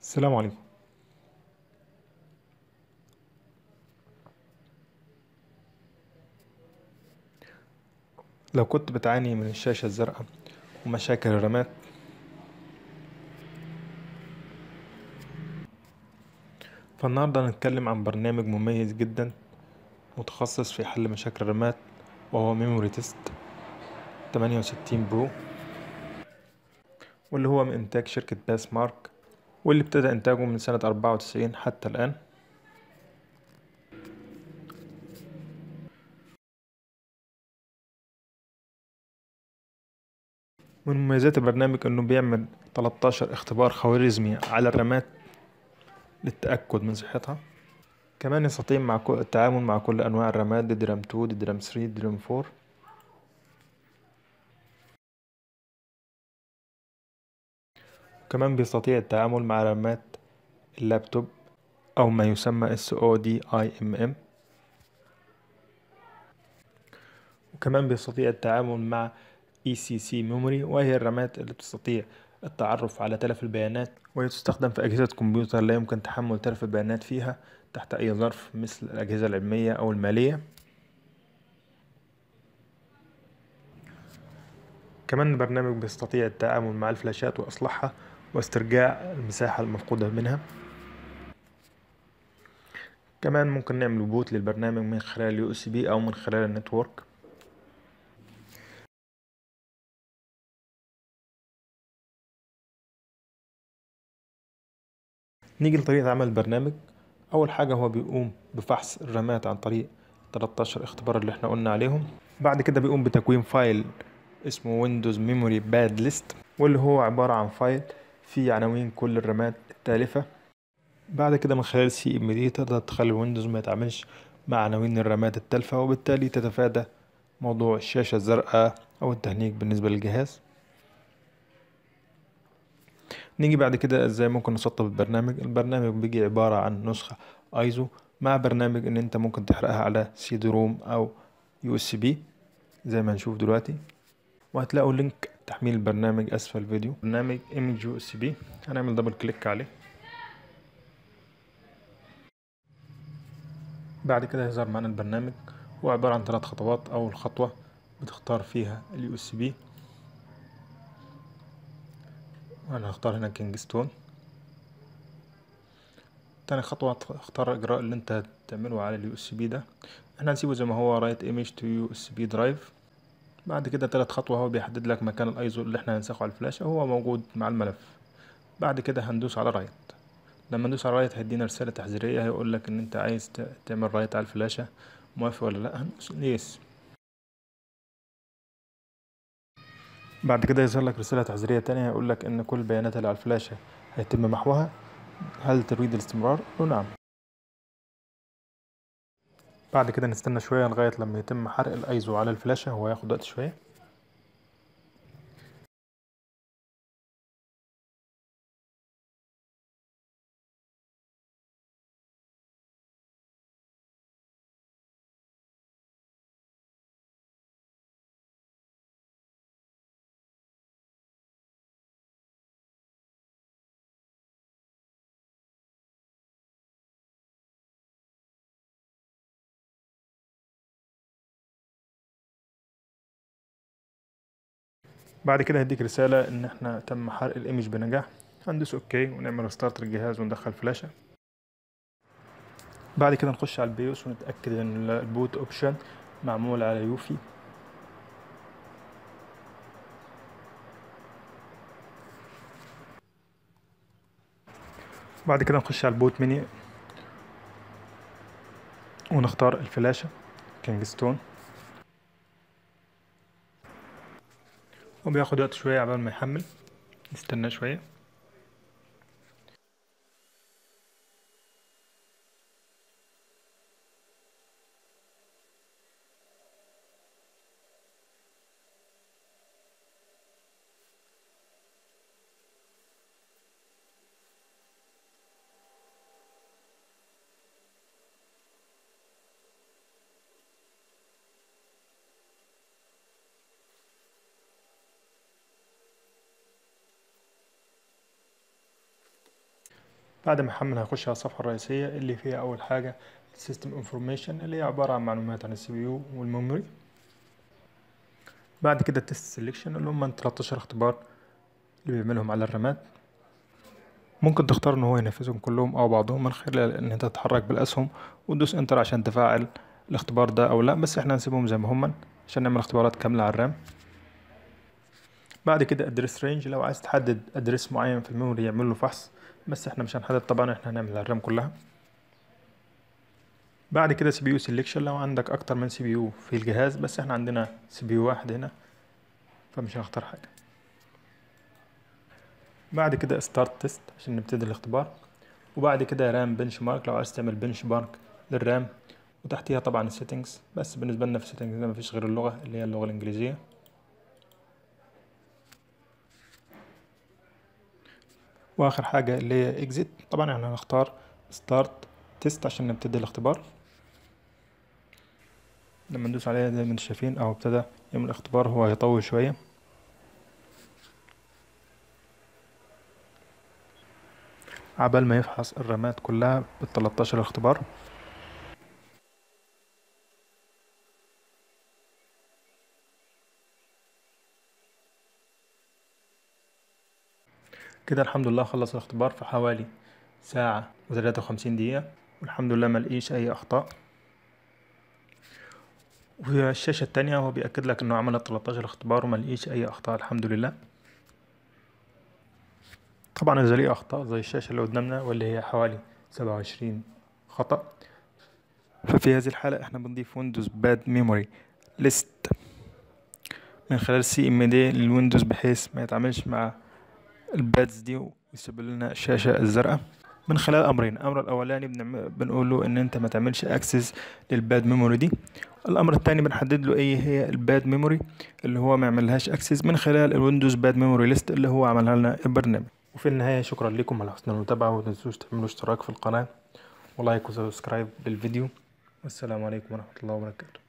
السلام عليكم لو كنت بتعاني من الشاشة الزرقاء ومشاكل الرامات فالنهاردة هنتكلم عن برنامج مميز جدا متخصص في حل مشاكل الرامات وهو ميموري تيست 68 برو واللي هو من إنتاج شركة باس مارك واللي ابتدى إنتاجه من سنة 94 حتى الآن من مميزات البرنامج إنه بيعمل 13 اختبار خوارزمي على الرامات للتأكد من صحتها كمان يستطيع مع كل التعامل مع كل أنواع الرامات دي رام 2 دي رام 3 دي رام 4 وكمان بيستطيع التعامل مع رامات اللابتوب أو ما يسمى SODIMM وكمان بيستطيع التعامل مع ECC Memory وهي الرامات اللي بتستطيع التعرف على تلف البيانات وهي تستخدم في أجهزة كمبيوتر لا يمكن تحمل تلف البيانات فيها تحت أي ظرف مثل الأجهزة العلمية أو المالية كمان البرنامج بيستطيع التعامل مع الفلاشات وإصلاحها واسترجاع المساحة المفقودة منها كمان ممكن نعمل بوت للبرنامج من خلال اليو اس بي أو من خلال النتورك نيجي لطريقة عمل البرنامج أول حاجة هو بيقوم بفحص الرامات عن طريق 13 اختبار اللي احنا قلنا عليهم بعد كده بيقوم بتكوين فايل اسمه ويندوز ميموري باد ليست واللي هو عبارة عن فايل فيه عناوين كل الرامات التالفة بعد كده من خلال سي ام دي تقدر تخلي ويندوز ما يتعاملش مع عناوين الرامات التالفة وبالتالي تتفادى موضوع الشاشة الزرقاء أو التهنيج بالنسبة للجهاز نيجي بعد كده ازاي ممكن نسطب البرنامج البرنامج بيجي عبارة عن نسخة ايزو مع برنامج ان انت ممكن تحرقها على سي روم او يو اس بي زي ما هنشوف دلوقتي وهتلاقوا لينك تحميل البرنامج اسفل الفيديو برنامج ايمج يو اس بي هنعمل دبل كليك عليه بعد كده هيظهر معانا البرنامج هو عبارة عن ثلاث خطوات اول خطوة بتختار فيها اليو اس بي انا هختار هنا كينجستون تاني خطوة اختار الاجراء اللي انت هتعمله على اليو اس بي ده احنا هنسيبه زي ما هو رايت ايمج تو يو اس بي درايف بعد كده تالت خطوة هو بيحدد لك مكان الايزو اللي احنا هنسخه على الفلاشة هو موجود مع الملف بعد كده هندوس على رايت لما ندوس على رايت هيدينا رسالة تحذيرية هيقول لك ان انت عايز تعمل رايت على الفلاشة موافق ولا لا هندوس يس بعد كده يظهر لك رسالة تحذيرية تانية هيقول لك إن كل البيانات اللي على الفلاشة هيتم محوها هل تريد الاستمرار؟ قل نعم بعد كده نستنى شوية لغاية لما يتم حرق الأيزو على الفلاشة هو هياخد وقت شوية بعد كده هيديك رسالة ان احنا تم حرق الايمج بنجاح هندوس اوكي ونعمل ستارت للجهاز وندخل فلاشة بعد كده نخش على البيوس ونتأكد ان البوت اوبشن معمول على يوفي بعد كده نخش على البوت مني ونختار الفلاشة كينجستون وبياخد وقت شوية عبال ما يحمل نستنى شوية بعد ما يحمل هيخش على الصفحة الرئيسية اللي فيها أول حاجة سيستم انفورميشن اللي هي عبارة عن معلومات عن السي بي يو والميموري بعد كده التست سيلكشن اللي هم 13 اختبار اللي بيعملهم على الرامات ممكن تختار ان هو ينفذهم كلهم او بعضهم من خلال ان انت تتحرك بالاسهم وتدوس انتر عشان تفعل الاختبار ده او لا بس احنا هنسيبهم زي ما هم عشان نعمل اختبارات كاملة على الرام بعد كده ادريس رينج لو عايز تحدد ادريس معين في الميموري يعمل له فحص بس احنا مش هنحدد طبعا احنا هنعمل على الرام كلها بعد كده سي بي يو سيلكشن لو عندك اكتر من سي بي يو في الجهاز بس احنا عندنا سي بي يو واحد هنا فمش هنختار حاجه بعد كده ستارت تيست عشان نبتدي الاختبار وبعد كده رام بنش مارك لو عايز تعمل بنش مارك للرام وتحتيها طبعا السيتنجز بس بالنسبه لنا في السيتنجز ده مفيش غير اللغه اللي هي اللغه الانجليزيه واخر حاجه اللي هي اكزيت طبعا احنا هنختار ستارت تيست عشان نبتدي الاختبار لما ندوس عليها زي ما انتم شايفين اهو ابتدى يعمل الاختبار هو هيطول شويه عبال ما يفحص الرامات كلها بال 13 اختبار كده الحمد لله خلص الاختبار في حوالي ساعة وثلاثة وخمسين دقيقة والحمد لله ملقيش أي أخطاء وفي الشاشة التانية هو بيأكد لك إنه عمل 13 اختبار وملقيش أي أخطاء الحمد لله طبعا إذا ليه أخطاء زي الشاشة اللي قدامنا واللي هي حوالي سبعة وعشرين خطأ ففي هذه الحالة احنا بنضيف ويندوز باد ميموري ليست من خلال سي ام دي للويندوز بحيث ما يتعاملش مع البادز دي ويسيب لنا الشاشة الزرقاء من خلال امرين الامر الاولاني بنعمل بنقول له ان انت ما تعملش اكسس للباد ميموري دي الامر الثاني بنحدد له ايه هي الباد ميموري اللي هو ما يعملهاش اكسس من خلال الويندوز باد ميموري ليست اللي هو عملها لنا البرنامج وفي النهايه شكرا لكم على حسن المتابعه ومتنسوش تعملوا اشتراك في القناه ولايك وسبسكرايب للفيديو والسلام عليكم ورحمه الله وبركاته